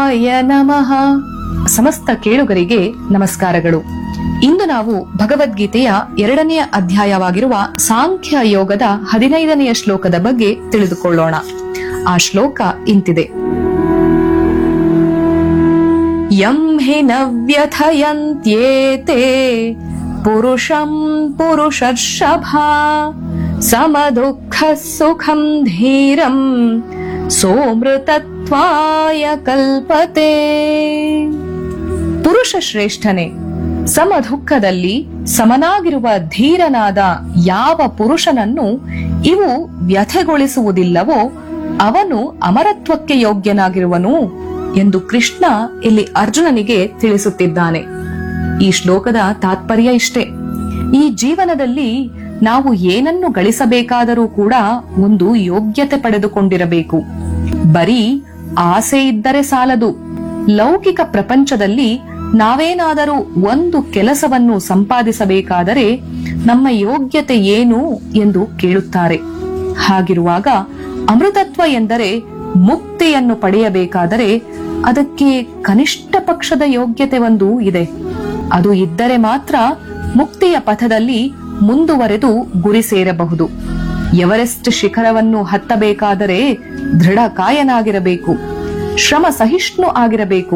ಶಿವಾಯ ನಮಃ ಸಮಸ್ತ ಕೇಳುಗರಿಗೆ ನಮಸ್ಕಾರಗಳು ಇಂದು ನಾವು ಭಗವದ್ಗೀತೆಯ ಎರಡನೆಯ ಅಧ್ಯಾಯವಾಗಿರುವ ಸಾಂಖ್ಯ ಯೋಗದ ಹದಿನೈದನೆಯ ಶ್ಲೋಕದ ಬಗ್ಗೆ ತಿಳಿದುಕೊಳ್ಳೋಣ ಆ ಶ್ಲೋಕ ಇಂತಿದೆ ಯಂ ಹಿ ನ ವ್ಯಥಯಂತ್ಯೇತೆ ಪುರುಷಂ ಪುರುಷರ್ಷಭಾ ಸಮದುಃಖ ಸುಖಂ ಧೀರಂ ಸೋಮೃತತ್ವಾಯ ಕಲ್ಪತೆ ಪುರುಷ ಶ್ರೇಷ್ಠನೇ ಸಮ ದುಃಖದಲ್ಲಿ ಸಮನಾಗಿರುವ ಧೀರನಾದ ಯಾವ ಪುರುಷನನ್ನು ಇವು ವ್ಯಥೆಗೊಳಿಸುವುದಿಲ್ಲವೋ ಅವನು ಅಮರತ್ವಕ್ಕೆ ಯೋಗ್ಯನಾಗಿರುವನು ಎಂದು ಕೃಷ್ಣ ಇಲ್ಲಿ ಅರ್ಜುನನಿಗೆ ತಿಳಿಸುತ್ತಿದ್ದಾನೆ ಈ ಶ್ಲೋಕದ ತಾತ್ಪರ್ಯ ಇಷ್ಟೇ ಈ ಜೀವನದಲ್ಲಿ ನಾವು ಏನನ್ನು ಗಳಿಸಬೇಕಾದರೂ ಕೂಡ ಒಂದು ಯೋಗ್ಯತೆ ಪಡೆದುಕೊಂಡಿರಬೇಕು ಬರೀ ಆಸೆ ಇದ್ದರೆ ಸಾಲದು ಲೌಕಿಕ ಪ್ರಪಂಚದಲ್ಲಿ ನಾವೇನಾದರೂ ಒಂದು ಕೆಲಸವನ್ನು ಸಂಪಾದಿಸಬೇಕಾದರೆ ನಮ್ಮ ಯೋಗ್ಯತೆ ಏನು ಎಂದು ಕೇಳುತ್ತಾರೆ ಹಾಗಿರುವಾಗ ಅಮೃತತ್ವ ಎಂದರೆ ಮುಕ್ತಿಯನ್ನು ಪಡೆಯಬೇಕಾದರೆ ಅದಕ್ಕೆ ಕನಿಷ್ಠ ಪಕ್ಷದ ಯೋಗ್ಯತೆ ಒಂದು ಇದೆ ಅದು ಇದ್ದರೆ ಮಾತ್ರ ಮುಕ್ತಿಯ ಪಥದಲ್ಲಿ ಮುಂದುವರೆದು ಗುರಿ ಸೇರಬಹುದು ಎವರೆಸ್ಟ್ ಶಿಖರವನ್ನು ಹತ್ತಬೇಕಾದರೆ ದೃಢ ಕಾಯನಾಗಿರಬೇಕು ಶ್ರಮ ಸಹಿಷ್ಣು ಆಗಿರಬೇಕು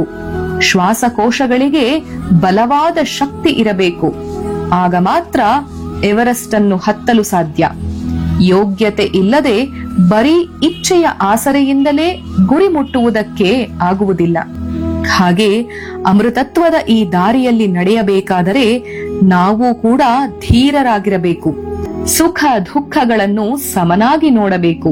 ಶ್ವಾಸಕೋಶಗಳಿಗೆ ಬಲವಾದ ಶಕ್ತಿ ಇರಬೇಕು ಆಗ ಮಾತ್ರ ಎವರೆಸ್ಟ್ ಅನ್ನು ಹತ್ತಲು ಸಾಧ್ಯ ಯೋಗ್ಯತೆ ಇಲ್ಲದೆ ಬರೀ ಇಚ್ಛೆಯ ಆಸರೆಯಿಂದಲೇ ಗುರಿ ಮುಟ್ಟುವುದಕ್ಕೆ ಆಗುವುದಿಲ್ಲ ಹಾಗೆ ಅಮೃತತ್ವದ ಈ ದಾರಿಯಲ್ಲಿ ನಡೆಯಬೇಕಾದರೆ ನಾವು ಕೂಡ ಧೀರರಾಗಿರಬೇಕು ಸುಖ ದುಃಖಗಳನ್ನು ಸಮನಾಗಿ ನೋಡಬೇಕು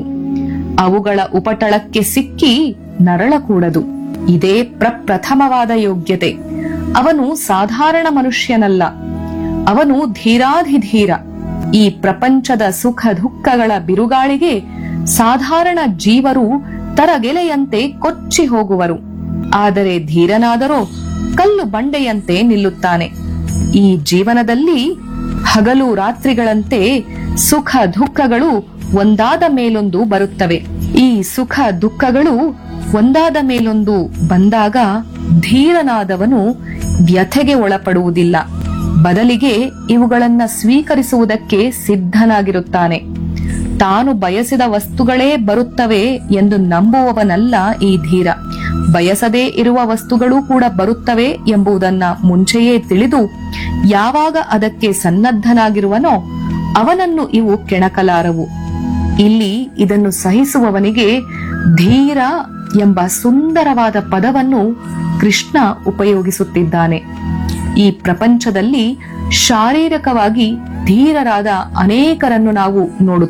ಅವುಗಳ ಉಪಟಳಕ್ಕೆ ಸಿಕ್ಕಿ ನರಳಕೂಡದು ಇದೇ ಪ್ರಪ್ರಥಮವಾದ ಯೋಗ್ಯತೆ ಅವನು ಸಾಧಾರಣ ಮನುಷ್ಯನಲ್ಲ ಅವನು ಧೀರಾಧಿಧೀರ ಈ ಪ್ರಪಂಚದ ಸುಖ ದುಃಖಗಳ ಬಿರುಗಾಳಿಗೆ ಸಾಧಾರಣ ಜೀವರು ತರಗೆಲೆಯಂತೆ ಕೊಚ್ಚಿ ಹೋಗುವರು ಆದರೆ ಧೀರನಾದರೋ ಕಲ್ಲು ಬಂಡೆಯಂತೆ ನಿಲ್ಲುತ್ತಾನೆ ಈ ಜೀವನದಲ್ಲಿ ಹಗಲು ರಾತ್ರಿಗಳಂತೆ ಸುಖ ದುಃಖಗಳು ಒಂದಾದ ಮೇಲೊಂದು ಬರುತ್ತವೆ ಈ ಸುಖ ದುಃಖಗಳು ಒಂದಾದ ಮೇಲೊಂದು ಬಂದಾಗ ಧೀರನಾದವನು ವ್ಯಥೆಗೆ ಒಳಪಡುವುದಿಲ್ಲ ಬದಲಿಗೆ ಇವುಗಳನ್ನ ಸ್ವೀಕರಿಸುವುದಕ್ಕೆ ಸಿದ್ಧನಾಗಿರುತ್ತಾನೆ ತಾನು ಬಯಸಿದ ವಸ್ತುಗಳೇ ಬರುತ್ತವೆ ಎಂದು ನಂಬುವವನಲ್ಲ ಈ ಧೀರ ಬಯಸದೇ ಇರುವ ವಸ್ತುಗಳು ಕೂಡ ಬರುತ್ತವೆ ಎಂಬುದನ್ನ ಮುಂಚೆಯೇ ತಿಳಿದು ಯಾವಾಗ ಅದಕ್ಕೆ ಸನ್ನದ್ಧನಾಗಿರುವನೋ ಅವನನ್ನು ಇವು ಕೆಣಕಲಾರವು ಇಲ್ಲಿ ಇದನ್ನು ಸಹಿಸುವವನಿಗೆ ಧೀರ ಎಂಬ ಸುಂದರವಾದ ಪದವನ್ನು ಕೃಷ್ಣ ಉಪಯೋಗಿಸುತ್ತಿದ್ದಾನೆ ಈ ಪ್ರಪಂಚದಲ್ಲಿ ಶಾರೀರಿಕವಾಗಿ ಧೀರರಾದ ಅನೇಕರನ್ನು ನಾವು ನೋಡುತ್ತೇವೆ